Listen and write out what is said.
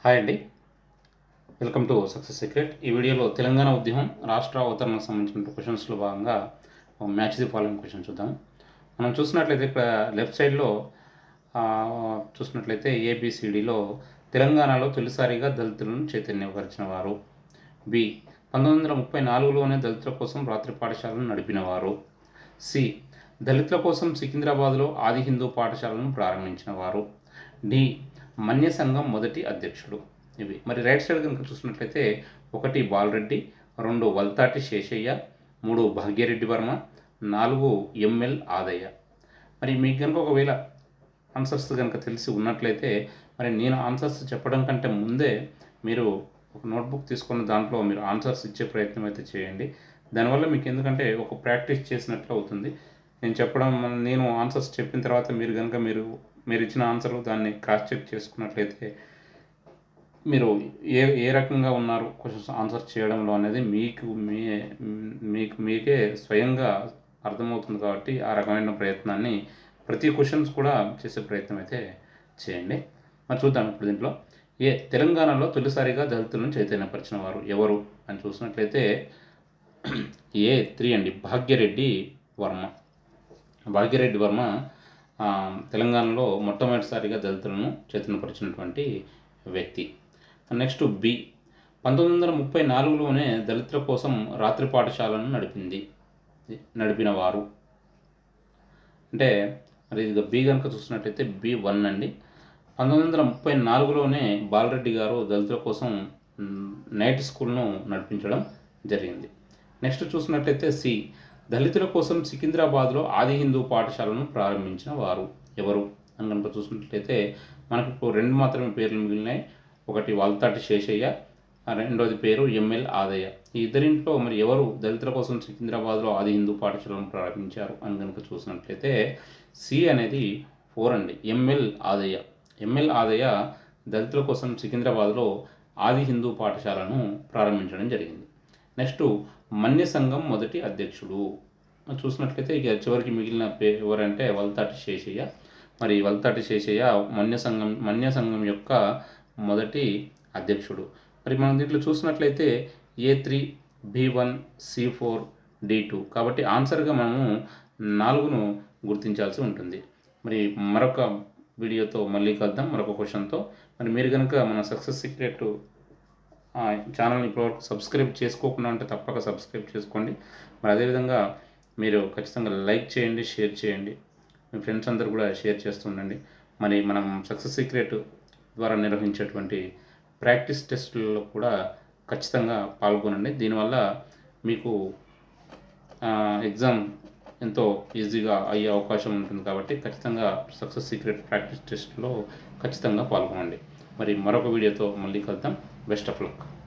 hi అండి welcome to success secret ఈ వీడియోలో తెలంగాణ ఉద్యమం రాష్ట్ర అవతరణకు సంబంధించిన క్వశ్చన్స్లో భాగంగా మ్యాచ్ ది ఫాలోయింగ్ క్వశ్చన్ చూద్దాం మనం చూసినట్లయితే ఇక్కడ లెఫ్ట్ సైడ్లో ఆ, చూసినట్లయితే ఏబిసిడిలో తెలంగాణలో తొలిసారిగా దళితులను చైతన్యపరిచిన వారు బి పంతొమ్మిది వందల ముప్పై నాలుగులోనే దళితుల కోసం రాత్రి పాఠశాలను నడిపినవారు సి దళితుల కోసం సికింద్రాబాద్లో ఆది హిందూ పాఠశాలను ప్రారంభించిన వారు డి మన్య సంఘం మొదటి అధ్యక్షుడు ఇవి మరి రైట్ సైడ్ కనుక చూసినట్లయితే ఒకటి బాలరెడ్డి రెండు వల్తాటి శేషయ్య మూడు భాగ్యరెడ్డి వర్మ నాలుగు ఎంఎల్ ఆదయ్య మరి మీకు కనుక ఒకవేళ ఆన్సర్స్ కనుక తెలిసి ఉన్నట్లయితే మరి నేను ఆన్సర్స్ చెప్పడం కంటే ముందే మీరు ఒక నోట్బుక్ తీసుకున్న దాంట్లో మీరు ఆన్సర్స్ ఇచ్చే ప్రయత్నం అయితే చేయండి దానివల్ల మీకు ఎందుకంటే ఒక ప్రాక్టీస్ చేసినట్లు అవుతుంది నేను చెప్పడం నేను ఆన్సర్స్ చెప్పిన తర్వాత మీరు కనుక మీరు మీరు ఇచ్చిన ఆన్సర్ దాన్ని క్రాస్ చెక్ చేసుకున్నట్లయితే మీరు ఏ ఏ రకంగా ఉన్నారు క్వశ్చన్స్ ఆన్సర్ చేయడంలో అనేది మీకు మీ మీకు మీకే స్వయంగా అర్థమవుతుంది కాబట్టి ఆ రకమైన ప్రయత్నాన్ని ప్రతి క్వశ్చన్స్ కూడా చేసే ప్రయత్నం అయితే చేయండి మరి చూద్దాం ఇప్పుడు దీంట్లో ఏ తెలంగాణలో తొలిసారిగా దళితులను చైతన్యపరిచిన వారు ఎవరు అని చూసినట్లయితే ఏ త్రీ అండి భాగ్యరెడ్డి వర్మ భాగ్యరెడ్డి వర్మ ఆ, తెలంగాణలో మొట్టమొదటిసారిగా దళితులను చైతన్యపరిచినటువంటి వ్యక్తి నెక్స్ట్ బి పంతొమ్మిది వందల ముప్పై నాలుగులోనే దళితుల కోసం రాత్రి పాఠశాలను నడిపింది నడిపిన వారు అంటే మరి ఇది బి కనుక చూసినట్టయితే బి వన్ అండి పంతొమ్మిది వందల ముప్పై నాలుగులోనే బాలరెడ్డి గారు దళితుల కోసం మ్, నైట్ స్కూల్ను నడిపించడం జరిగింది నెక్స్ట్ చూసినట్లయితే సి దళితుల కోసం సికింద్రాబాద్లో ఆది హిందూ పాఠశాలను ప్రారంభించిన వారు ఎవరు అని కనుక చూసినట్లయితే మనకు ఇప్పుడు రెండు మాత్రమే పేర్లు మిగిలినాయి ఒకటి వాల్తాటి శేషయ్య ఆ రెండోది పేరు ఎంఎల్ ఆదయ్య ఈ ఇద్దరింట్లో మరి ఎవరు దళితుల కోసం సికింద్రాబాద్లో ఆది హిందూ పాఠశాలను ప్రారంభించారు అని కనుక చూసినట్లయితే సి అనేది ఫోర్ అండి ఎంఎల్ ఆదయ్య ఎంఎల్ ఆదయ్య దళితుల కోసం సికింద్రాబాద్లో ఆది హిందూ పాఠశాలను ప్రారంభించడం జరిగింది నెక్స్ట్ మన్య సంఘం మొదటి అధ్యక్షుడు మరి చూసినట్లయితే ఇక చివరికి మిగిలిన పే ఎవరంటే వల్తాటి శేషయ్య మరి వల్తాటి శేషయ్య మన్య సంఘం మన్య సంఘం యొక్క మొదటి అధ్యక్షుడు మరి మనం దీంట్లో చూసినట్లయితే A three B one C four D two కాబట్టి ఆన్సర్గా మనము నాలుగును గుర్తించాల్సి ఉంటుంది మరి మరొక వీడియోతో మళ్ళీ కలుద్దాం మరొక క్వశ్చన్తో మరి మీరు కనుక మన సక్సెస్ సీక్రెట్ ఆ ఛానల్ని ఇప్పటివరకు సబ్స్క్రైబ్ చేసుకోకుండా ఉంటే తప్పక సబ్స్క్రైబ్ చేసుకోండి మరి అదేవిధంగా మీరు ఖచ్చితంగా లైక్ చేయండి షేర్ చేయండి మీ ఫ్రెండ్స్ అందరూ కూడా షేర్ చేస్తుండండి మరి మనం సక్సెస్ సీక్రెట్ ద్వారా నిర్వహించేటువంటి ప్రాక్టీస్ టెస్టులలో కూడా ఖచ్చితంగా పాల్గొనండి దీనివల్ల మీకు ఎగ్జామ్ ఎంతో ఈజీగా అయ్యే అవకాశం ఉంటుంది కాబట్టి ఖచ్చితంగా సక్సెస్ సీక్రెట్ ప్రాక్టీస్ టెస్ట్లో ఖచ్చితంగా పాల్గొనండి మరి మరొక వీడియోతో మళ్ళీ కలుద్దాం బెస్ట్ ఆఫ్ లక్